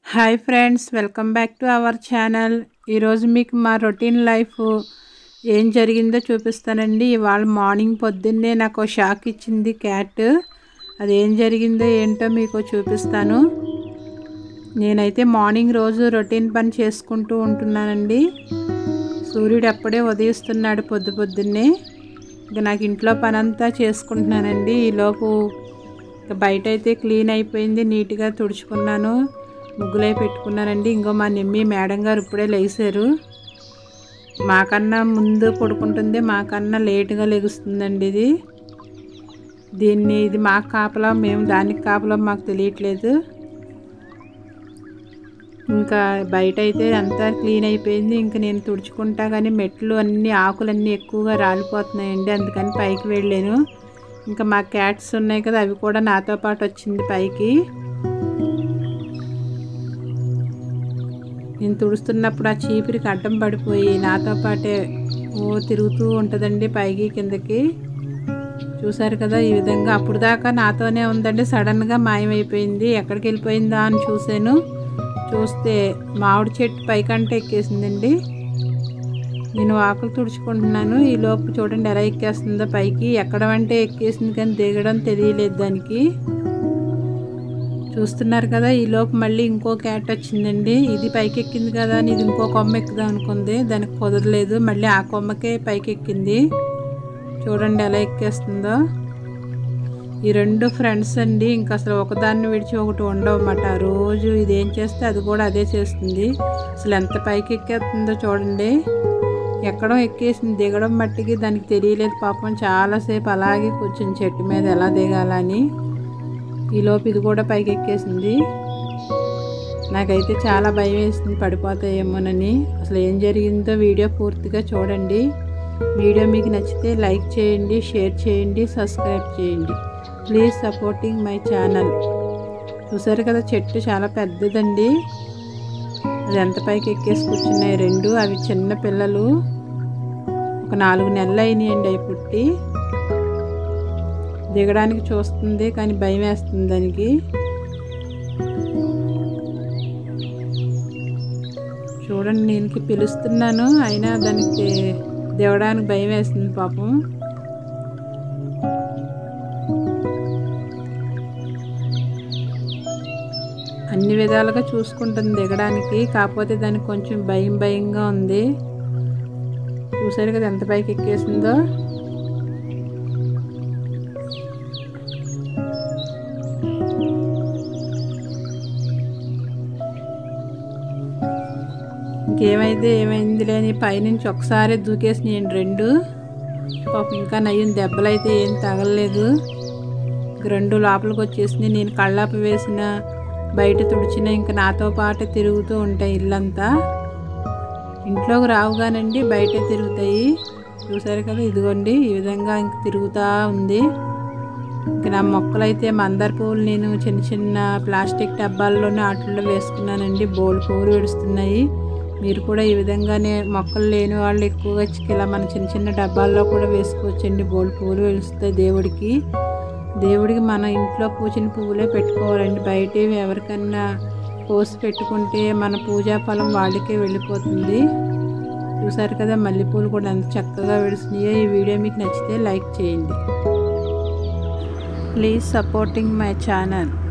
hi friends welcome back to our channel ఈరోజు మీకు మా రొటీన్ లైఫ్ ఏం జరిగిందో చూపిస్తానండి ఇవాళ మార్నింగ్ పొద్దున్నే నాకు ఒక షాక్ ఇచ్చింది క్యాట్ అది ఏం జరిగిందో ఏంటో మీకు చూపిస్తాను నేనైతే మార్నింగ్ రోజు రొటీన్ పని చేసుకుంటూ ఉంటున్నానండి సూర్యుడు అప్పుడే ఉదయిస్తున్నాడు పొద్దు పొద్దున్నే ఇక నాకు ఇంట్లో పని అంతా చేసుకుంటున్నానండి ఈలోపు ఇక బయట అయితే క్లీన్ అయిపోయింది నీట్గా తుడుచుకున్నాను ముగ్గులై పెట్టుకున్నానండి ఇంకో మా నిమ్మి మేడం గారు ఇప్పుడే లేచారు మాకన్నా ముందు పడుకుంటుంది మాకన్నా లేటుగా లెగుస్తుందండి ఇది దీన్ని ఇది మాకు కాపలా మేము దానికి కాపలా మాకు తెలియట్లేదు ఇంకా బయట అయితే అంతా క్లీన్ అయిపోయింది ఇంకా నేను తుడుచుకుంటా కానీ మెట్లు అన్నీ ఆకులన్నీ ఎక్కువగా రాలిపోతున్నాయండి అందుకని పైకి వెళ్ళాను ఇంకా మా క్యాట్స్ ఉన్నాయి కదా అవి కూడా నాతో పాటు వచ్చింది పైకి నేను తుడుస్తున్నప్పుడు ఆ చీపిరికి అడ్డం పడిపోయి నాతో పాటే ఓ తిరుగుతూ ఉంటుందండి పైకి కిందకి చూసారు కదా ఈ విధంగా అప్పుడు దాకా నాతోనే ఉందండి సడన్గా మాయమైపోయింది ఎక్కడికి వెళ్ళిపోయిందా అని చూశాను చూస్తే మామిడి చెట్టు పైకంటే ఎక్కేసిందండి నేను ఆకులు తుడుచుకుంటున్నాను ఈ లోపు చూడండి ఎలా ఎక్కేస్తుందో పైకి ఎక్కడం అంటే ఎక్కేసింది కానీ దిగడం తెలియలేదు దానికి చూస్తున్నారు కదా ఈ లోపు మళ్ళీ ఇంకో క్యాట్ వచ్చిందండి ఇది పైకి ఎక్కింది కదా అని ఇది ఇంకో కొమ్మ ఎక్కుదాం అనుకుంది దానికి కుదరలేదు మళ్ళీ ఆ కొమ్మకే పైకి ఎక్కింది చూడండి ఎలా ఎక్కేస్తుందో ఈ రెండు ఫ్రెండ్స్ అండి ఇంకా అసలు ఒకదాన్ని విడిచి ఒకటి ఉండవన్నమాట రోజు ఇది ఏం చేస్తే అది కూడా అదే చేస్తుంది అసలు ఎంత పైకి ఎక్కేస్తుందో చూడండి ఎక్కడం ఎక్కేసింది దిగడం మట్టికి దానికి తెలియలేదు పాపం చాలాసేపు అలాగే కూర్చుని చెట్టు మీద ఎలా దిగాలని ఈలోపు ఇది కూడా పైకి ఎక్కేసింది నాకైతే చాలా భయం వేసింది పడిపోతాయేమోనని అసలు ఏం జరిగిందో వీడియో పూర్తిగా చూడండి వీడియో మీకు నచ్చితే లైక్ చేయండి షేర్ చేయండి సబ్స్క్రైబ్ చేయండి ప్లీజ్ సపోర్టింగ్ మై ఛానల్ చూసారు కదా చెట్టు చాలా పెద్దదండి అది ఎంత పైకి ఎక్కేసి కూర్చున్నాయి రెండు అవి చిన్న పిల్లలు ఒక నాలుగు నెలలు అయినాయండి అవి పుట్టి దిగడానికి చూస్తుంది కానీ భయం వేస్తుంది దానికి చూడండి నేను పిలుస్తున్నాను అయినా దానికి దిగడానికి భయం వేస్తుంది పాపం అన్ని విధాలుగా చూసుకుంటుంది దిగడానికి కాకపోతే దానికి కొంచెం భయం భయంగా ఉంది చూసారు కదా ఎంత పైకి ఎక్కేసిందో ఇంకేమైతే ఏమైంది లేని పైనుంచి ఒకసారి దూకేసినాయండి రెండు పాపం ఇంకా నయ్యం దెబ్బలు అయితే ఏం తగలలేదు రెండు లోపలికి వచ్చేసింది నేను కళ్ళాపి వేసిన బయట తుడిచిన ఇంకా నాతో పాటు తిరుగుతూ ఉంటాయి ఇల్లంతా ఇంట్లోకి రావుగానండి బయట తిరుగుతాయి చూసారు కదా ఇదిగోండి ఈ విధంగా ఇంక తిరుగుతూ ఉంది ఇంక నా మొక్కలు అయితే మందార పువ్వులు నేను చిన్న చిన్న ప్లాస్టిక్ డబ్బాల్లోనే వాటిల్లో వేసుకున్నానండి బోల్ పువ్వులు విడుస్తున్నాయి మీరు కూడా ఈ విధంగానే మొక్కలు లేని వాళ్ళు ఎక్కువగా ఇలా మన చిన్న చిన్న డబ్బాల్లో కూడా వేసుకోవచ్చండి బోల్ పువ్వులు వెలుస్తాయి దేవుడికి దేవుడికి మన ఇంట్లో పూచిన పువ్వులే పెట్టుకోవాలండి బయట ఎవరికన్నా కోసి పెట్టుకుంటే మన పూజా ఫలం వాళ్ళకే వెళ్ళిపోతుంది చూసారు కదా మల్లెపూలు కూడా ఎంత చక్కగా వెడుస్తున్నాయో ఈ వీడియో మీకు నచ్చితే లైక్ చేయండి ప్లీజ్ సపోర్టింగ్ మై ఛానల్